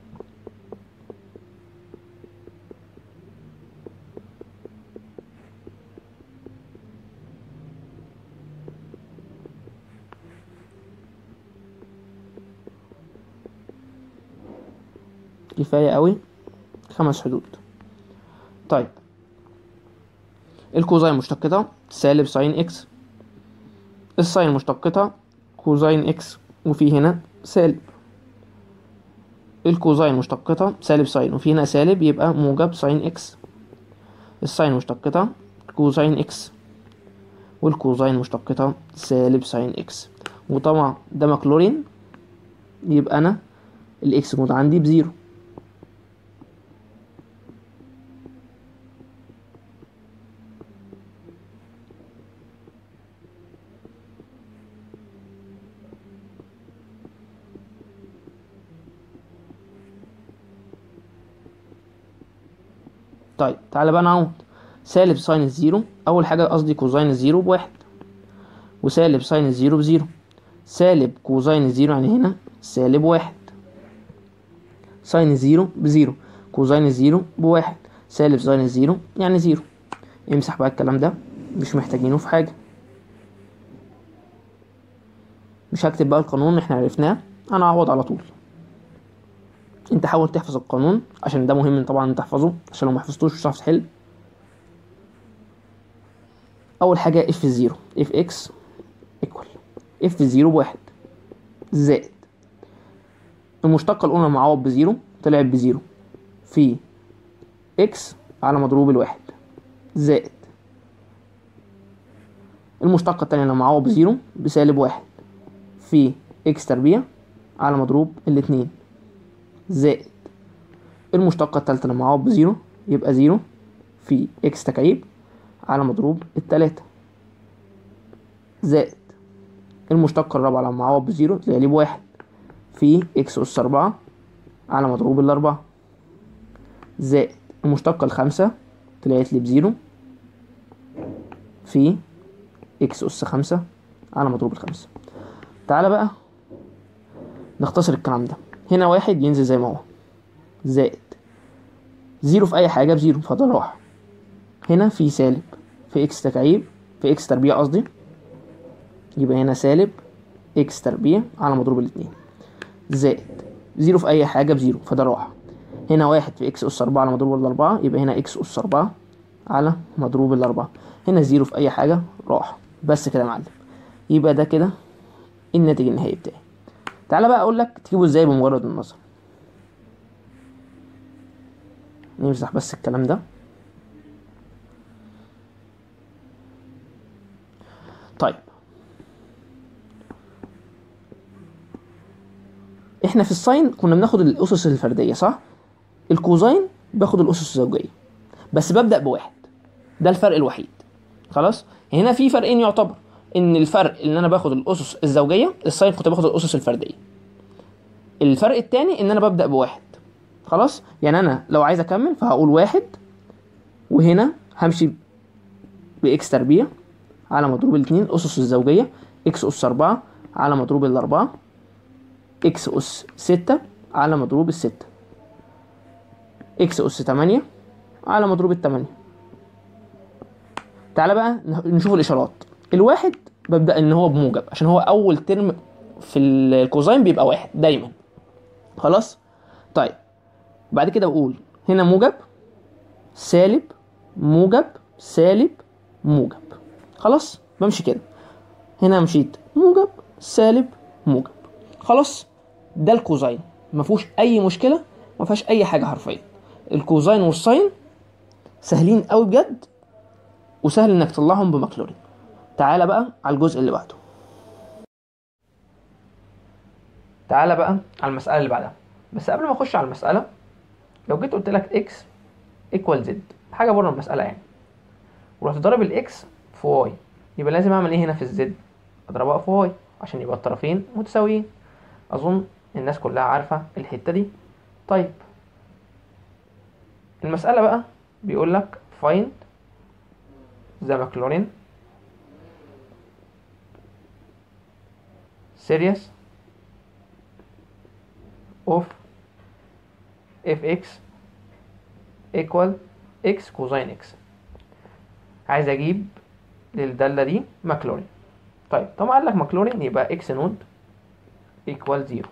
كفاية قوي خمس حدود طيب الكوزاين مشتقتها سالب ساين اكس الساين مشتقتها كوزاين اكس وفي هنا سالب الكوزاين مشتقتها سالب ساين وفي هنا سالب يبقى موجب ساين اكس الساين مشتقتها كوزاين اكس والكوزاين مشتقتها سالب ساين اكس وطبعا ده ماكلورين يبقى انا الاكس نود عندي بزيرو طيب تعالى بقى نعوض سالب ساين الزيرو اول حاجه قصدي كوزاين الزيرو بواحد وسالب ساين الزيرو بزيرو سالب كوزاين الزيرو يعني هنا سالب واحد ساين الزيرو بزيرو كوزاين الزيرو بواحد سالب ساين الزيرو يعني زيرو امسح بقى الكلام ده مش محتاجينه في حاجه مش هكتب بقى القانون احنا عرفناه انا هعوض على طول انت حاول تحفظ القانون عشان ده مهم طبعا انت تحفظه عشان لو ما حفظتوش مش هتعرف تحل اول حاجه اف زيرو اف اكس ايكوال اف زيرو بواحد زائد المشتقة الأولى معوض بزيرو طلعت بزيرو في اكس على مضروب الواحد زائد المشتقة التانية لما معوض بزيرو بسالب واحد في اكس تربيع على مضروب الاتنين زائد المشتقة التالتة لما اعوض بزيرو يبقى زيرو في اكس تكعيب على مضروب التلاتة زائد المشتقة الرابعة لما اعوض بزيرو تلاقي لي بواحد في اكس أس أربعة على مضروب الأربعة زائد المشتقة الخامسة طلعت لي بزيرو في اكس أس خمسة على مضروب الخمسة تعالى بقى نختصر الكلام ده هنا واحد ينزل زي ما هو زائد زيرو في أي حاجة بزيرو فده راح هنا في سالب في اكس تكعيب في اكس تربيع قصدي يبقى هنا سالب اكس تربيع على مضروب الاتنين زائد زيرو في أي حاجة بزيرو فده راح هنا واحد في اكس أس أربعة على مضروب الأربعة يبقى هنا اكس أس أربعة على مضروب الأربعة هنا زيرو في أي حاجة راح بس كده يا معلم يبقى ده كده الناتج النهائي بتاعي تعالى بقى اقول لك تجيبه ازاي بمجرد النظر نمسح بس الكلام ده طيب احنا في الساين كنا بناخد الاسس الفرديه صح الكوزاين باخد الاسس الزوجيه بس ببدا بواحد ده الفرق الوحيد خلاص هنا في فرقين يعتبر ان الفرق ان انا باخد الاسس الزوجيه الساين كنت باخد الاسس الفرديه الفرق التاني ان انا ببدا بواحد خلاص يعني انا لو عايز اكمل فهقول واحد وهنا همشي باكس تربيع على مضروب الاتنين اسس الزوجيه اكس اس اربعة على مضروب الاربعة اكس اس ستة على مضروب الستة اكس اس تمانية على مضروب التمانية تعالى بقى نه- نشوف الاشارات الواحد ببدأ ان هو بموجب عشان هو اول ترم في ال- الكوزاين بيبقى واحد دايما خلاص طيب بعد كده بقول هنا موجب سالب موجب سالب موجب خلاص بمشي كده هنا مشيت موجب سالب موجب خلاص ده الكوزاين ما فيهوش اي مشكله ما فيهاش اي حاجه حرفيا الكوزاين والساين سهلين قوي بجد وسهل انك تطلعهم بماكلورين تعالى بقى على الجزء اللي بعده تعالى بقى على المساله اللي بعدها بس قبل ما اخش على المساله لو جيت قلت لك اكس ايكوال زد حاجه بره المساله يعني ورحت ضارب الاكس في واي يبقى لازم اعمل ايه هنا في الزد اضربها في واي عشان يبقى الطرفين متساويين اظن الناس كلها عارفه الحته دي طيب المساله بقى بيقول لك find the maclaurin series of fx equal x cosine x عايز اجيب للدالة دي ماكلورين طيب طالما قال لك ماكلورين يبقى اكس نود ايكوال زيرو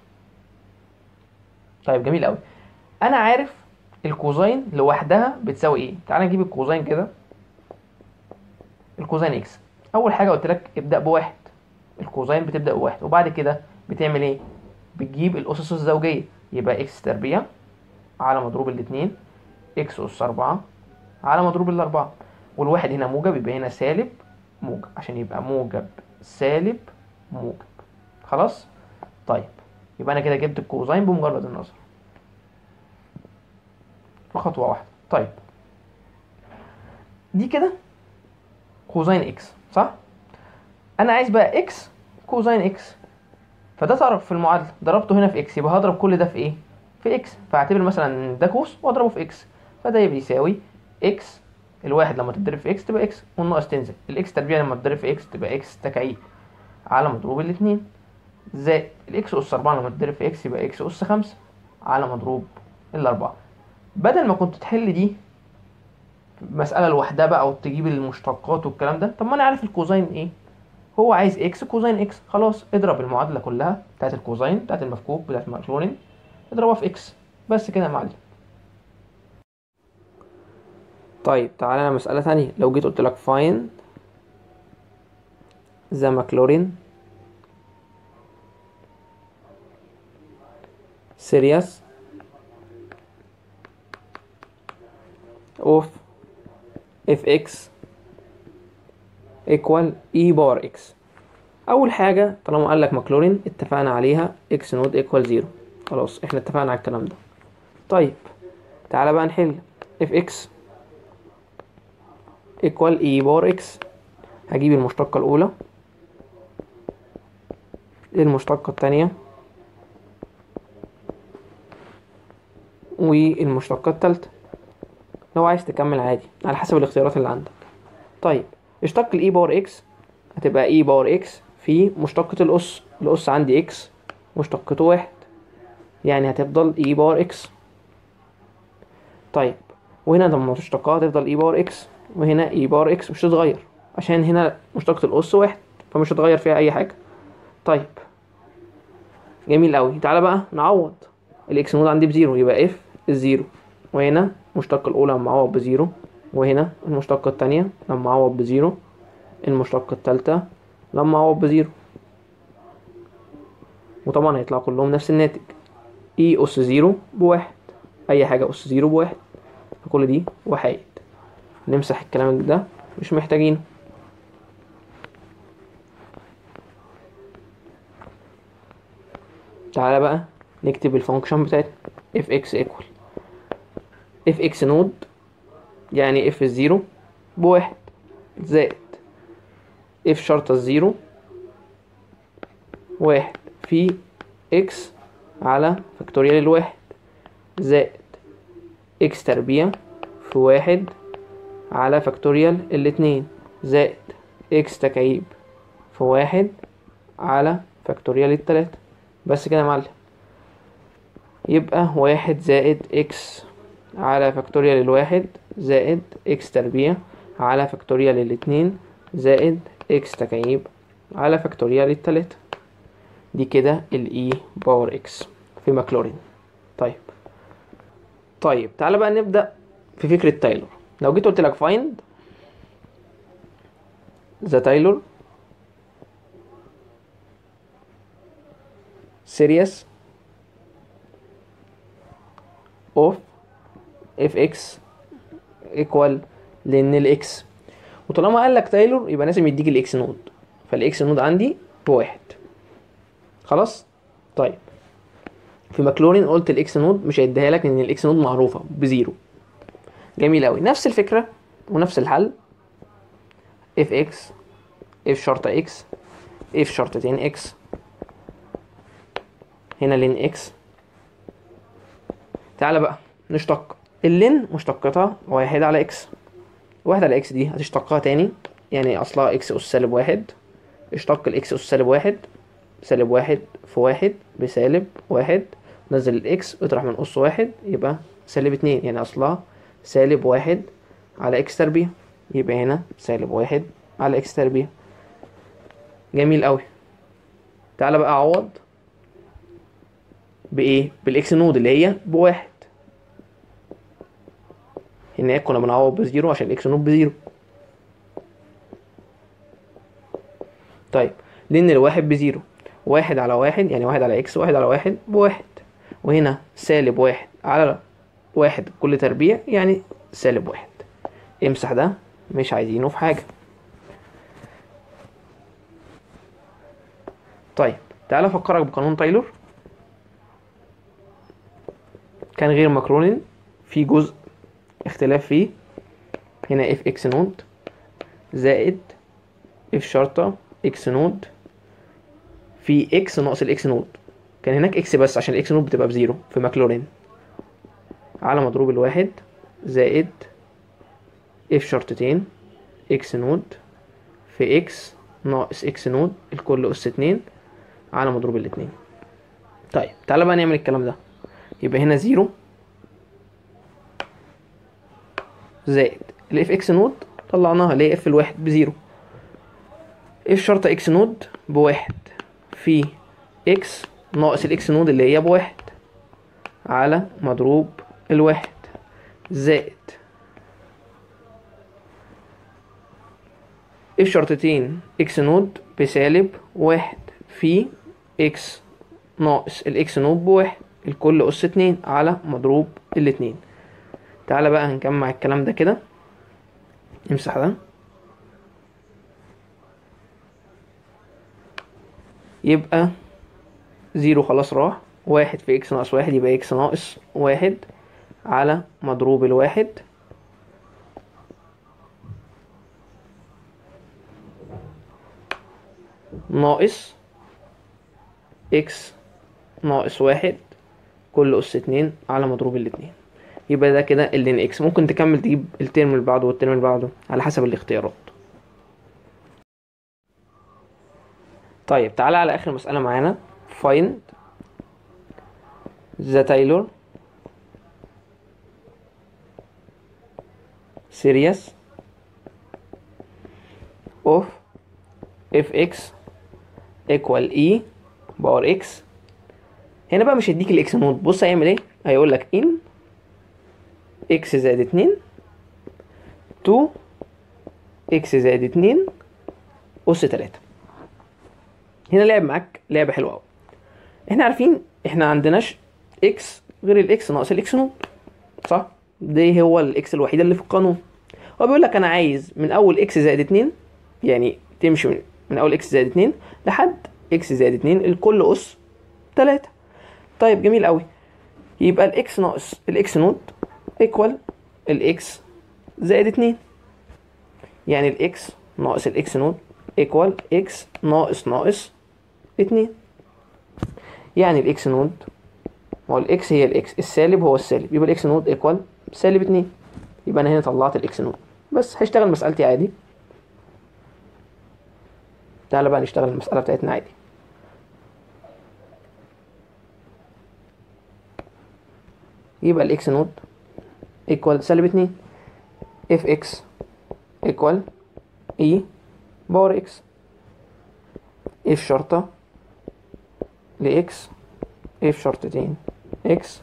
طيب جميل قوي انا عارف الكوزاين لوحدها بتساوي ايه تعال نجيب الكوزاين كده الكوزاين اكس اول حاجه قلت لك ابدا بواحد الكوزاين بتبدا بواحد وبعد كده بتعمل ايه بتجيب الاسس الزوجيه يبقى اكس تربيع على مضروب الاتنين اكس اس اربعة على مضروب الاربعة والواحد هنا موجب يبقى هنا سالب موجب عشان يبقى موجب سالب موجب خلاص طيب يبقى انا كده جبت الكوزاين بمجرد النظر في خطوه واحده طيب دي كده كوزاين اكس صح انا عايز بقى اكس كوزاين اكس فده طرف في المعادله ضربته هنا في اكس يبقى هضرب كل ده في ايه في اكس فاعتبر مثلا ده كوس واضربه في اكس فده يبقى يساوي اكس الواحد لما تتضرب في اكس تبقى اكس والناقص تنزل الاكس تربيع لما تتضرب في اكس تبقى اكس تكعيب على مضروب الاتنين زائد الاكس اس 4 لما تتضرب في اكس يبقى اكس اس 5 على مضروب الاربعة بدل ما كنت تحل دي مسألة لوحدها بقى وتجيب المشتقات والكلام ده طب ما انا عارف الكوزاين ايه هو عايز اكس كوزاين اكس خلاص اضرب المعادلة كلها بتاعت الكوزاين بتاعت المفكوك بتاعت الماكلورين اضربها في اكس بس كده يا معلم طيب تعالى على مسألة ثانية لو جيت قلت لك find the maclaurin series of fx equal e بار x اول حاجة طالما قال لك ماكلورين اتفقنا عليها x نود equal 0 خلاص احنا اتفقنا على الكلام ده طيب تعالى بقى نحل fx equal e بار x هجيب المشتقة الأولى المشتقة التانية والمشتقة التالتة لو عايز تكمل عادي على حسب الاختيارات اللي عندك طيب اشتق الاي باور اكس هتبقى اي باور اكس في مشتقة الأس الأس عندي اكس مشتقته واحد يعني هتفضل اي باور اكس طيب وهنا لما تشتقها هتفضل اي باور اكس وهنا اي باور اكس مش هتتغير عشان هنا مشتقة الأس واحد فمش هتغير فيها أي حاجة طيب جميل أوي تعالى بقى نعوض الإكس نود عندي بزيرو يبقى اف الزيرو وهنا المشتقة الأولى لما أعوض بزيرو وهنا المشتقة التانية لما أعوض بزيرو المشتقة التالتة لما أعوض بزيرو وطبعا هيطلع كلهم نفس الناتج اي أس زيرو بواحد أي حاجة أس زيرو بواحد فكل دي وحايد نمسح الكلام ده مش محتاجينه تعالى بقى نكتب الفانكشن بتاعتنا اف اكس ايكوال اف اكس نود يعني اف الزيرو بواحد زائد اف شرطة الزيرو واحد في اكس على فاكتوريال الواحد زائد اكس تربيع في واحد على فاكتوريال الاتنين زائد اكس تكعيب في واحد على فاكتوريال التلاتة بس كده يا معلم يبقى واحد زائد اكس على فاكتوريال الواحد زائد اكس تربيع على فاكتوريال الاتنين زائد اكس تكعيب على فاكتوريال التلاتة دي كده الاي باور اكس في ماكلورين طيب طيب تعالى بقى نبدأ في فكرة تايلور لو جيت قلت لك find the Taylor series of fx equal لان الاكس وطالما قال لك تايلور يبقى لازم يديك الاكس نود فالاكس نود عندي بواحد خلاص طيب في ماكلورين قلت الاكس نود مش هيديها لك لان الاكس نود معروفه بزيرو جميل قوي نفس الفكره ونفس الحل اف اكس اف شرطه اكس اف شرطتين اكس هنا لين اكس تعالى بقى نشتق اللين مشتقتها واحد على اكس واحد على اكس دي هتشتقها تاني يعني اصلها اكس اس سالب واحد اشتق الاكس اس سالب واحد سالب واحد في واحد بسالب واحد نزل الاكس اطرح من اس واحد يبقى سالب اتنين يعني اصلها سالب واحد على اكس تربيع يبقى هنا سالب واحد على اكس تربيع جميل قوي تعالى بقى اعوض بايه بالاكس نود اللي هي بواحد هناك كنا بنعوض بزيرو عشان الاكس نود بزيرو طيب لان الواحد بزيرو واحد على واحد يعني واحد على اكس واحد على واحد بواحد وهنا سالب واحد على واحد كل تربيع يعني سالب واحد امسح ده مش عايزينه في حاجة طيب تعالى افكرك بقانون تايلور كان غير مكرونين في جزء اختلاف فيه هنا اف اكس نود زائد اف شرطة اكس نود في اكس ناقص الاكس نود كان هناك اكس بس عشان الاكس نود بتبقى بزيرو في ماكلورين على مضروب الواحد زائد اف شرطتين اكس نود في اكس ناقص اكس نود الكل اس اتنين على مضروب الاتنين طيب تعالى بقى نعمل الكلام ده يبقى هنا زيرو زائد الاف اكس نود طلعناها اللي هي اف الواحد بزيرو اف شرطة اكس نود بواحد في اكس ناقص الاكس نود اللي هي بواحد على مضروب الواحد زائد اف شرطتين اكس نود بسالب واحد في اكس ناقص الاكس نود بواحد الكل اس اتنين على مضروب الاتنين تعالى بقى هنجمع الكلام ده كده امسح ده يبقى زيرو خلاص راح واحد في اكس ناقص واحد يبقى اكس ناقص واحد على مضروب الواحد ناقص اكس ناقص واحد كل اس اتنين على مضروب الاتنين يبقى ده كده اللين اكس ممكن تكمل تجيب الترم اللي بعده والترم اللي بعده على حسب الاختيارات طيب تعالى على اخر مسألة معانا find the Taylor series of fx equal e باور x هنا بقى مش هيديك الاكس نود بص هيعمل ايه هيقول لك ان اكس زائد اتنين تو اكس زائد اتنين اس تلاتة هنا لعب معاك لعبة حلوة أوي احنا عارفين احنا عندناش اكس غير الاكس ناقص الاكس نود صح ده هو الاكس الوحيدة اللي في القانون هو بيقول لك انا عايز من اول اكس زائد اتنين يعني تمشي من, من اول اكس زائد اتنين لحد اكس زائد اتنين الكل اس تلاتة طيب جميل قوي يبقى الاكس ناقص الاكس نود ايكوال الاكس زائد اتنين يعني الاكس ناقص الاكس نود ايكوال اكس ناقص ناقص اتنين يعني الاكس نود هو الاكس هي الاكس السالب هو السالب يبقى الاكس نود ايكوال سالب اتنين يبقى انا هنا طلعت الاكس نود بس هشتغل مسألتي عادي تعالى بقى نشتغل المسألة بتاعتنا عادي يبقى الاكس نود ايكوال سالب اتنين اف اكس ايكوال اي باور اكس اف شرطة لاكس اف شرطتين اكس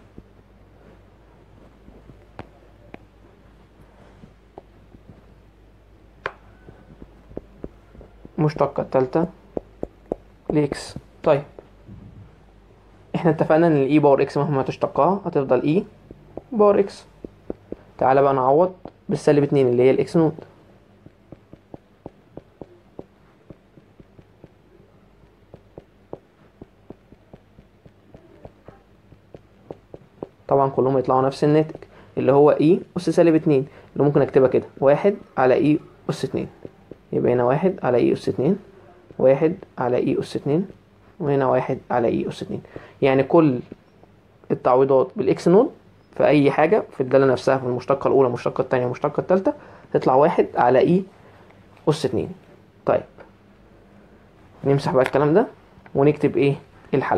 مشتقة التالتة لاكس طيب احنا اتفقنا ان الاي باور اكس مهما تشتقها هتفضل اي باور اكس تعالى بقى نعوض بالسالب اتنين اللي هي الاكس نوت طبعا كلهم يطلعوا نفس الناتج اللي هو اي اس سالب اتنين اللي ممكن اكتبها كده واحد على اي اس اتنين يبقى هنا واحد على اي اس اتنين واحد على اي اس اتنين وهنا واحد على اي اس اتنين يعني كل التعويضات بالاكس نود في اي حاجة في الدالة نفسها في المشتقة الاولى المشتقة التانية المشتقة التالتة تطلع واحد على اي اس اتنين طيب نمسح بقى الكلام ده ونكتب ايه الحل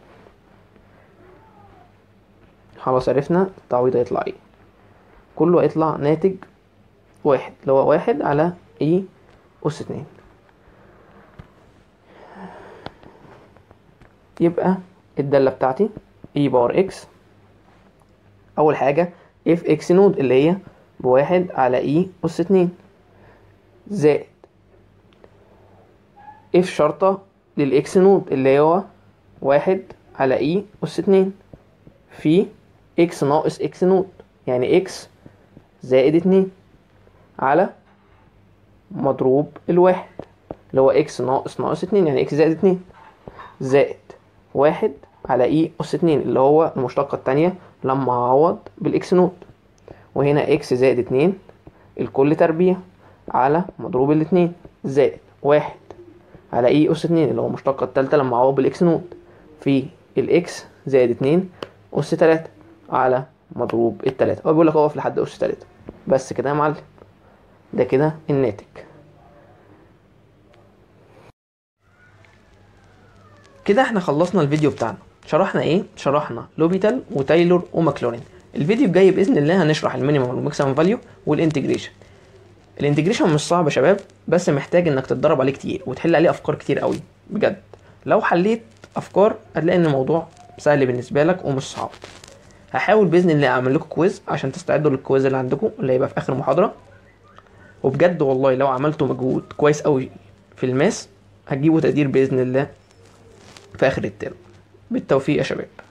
خلاص عرفنا التعويض هيطلع ايه كله هيطلع ناتج واحد اللي هو واحد على اي اس اتنين يبقى الدالة بتاعتي اي باور اكس اول حاجة اف اكس نود اللي هي بواحد على اي اس اتنين زائد اف شرطة للاكس نود اللي هو واحد على اي اس اتنين في اكس ناقص اكس نود يعني اكس زائد اتنين على مضروب الواحد اللي هو اكس ناقص ناقص اتنين يعني اكس زائد اتنين زائد واحد على اي اس اتنين اللي هو المشتقة التانية لما اعوض بالاكس نود وهنا اكس زائد اتنين الكل تربيع على مضروب الاتنين زائد واحد على اي اس اتنين اللي هو المشتقة التالتة لما اعوض بالاكس نود في الاكس زائد اتنين اس تلاتة على مضروب التلاتة هو بيقول لك اقف لحد اس تلاتة بس كده يا معلم ده كده الناتج كده احنا خلصنا الفيديو بتاعنا شرحنا ايه شرحنا لوبيتال وتايلور وماكلورين الفيديو الجاي باذن الله هنشرح المينيمم والماكسيمم فاليو والانتجريشن الانتجريشن مش صعب يا شباب بس محتاج انك تتدرب عليه كتير وتحل عليه افكار كتير قوي بجد لو حليت افكار هتلاقي ان الموضوع سهل بالنسبه لك ومش صعب هحاول باذن الله اعمل لكم كويز عشان تستعدوا للكويز اللي عندكم اللي هيبقى في اخر محاضره وبجد والله لو عملتوا مجهود كويس قوي في الماس هتجيبوا تقدير باذن الله في اخر الترم بالتوفيق يا شباب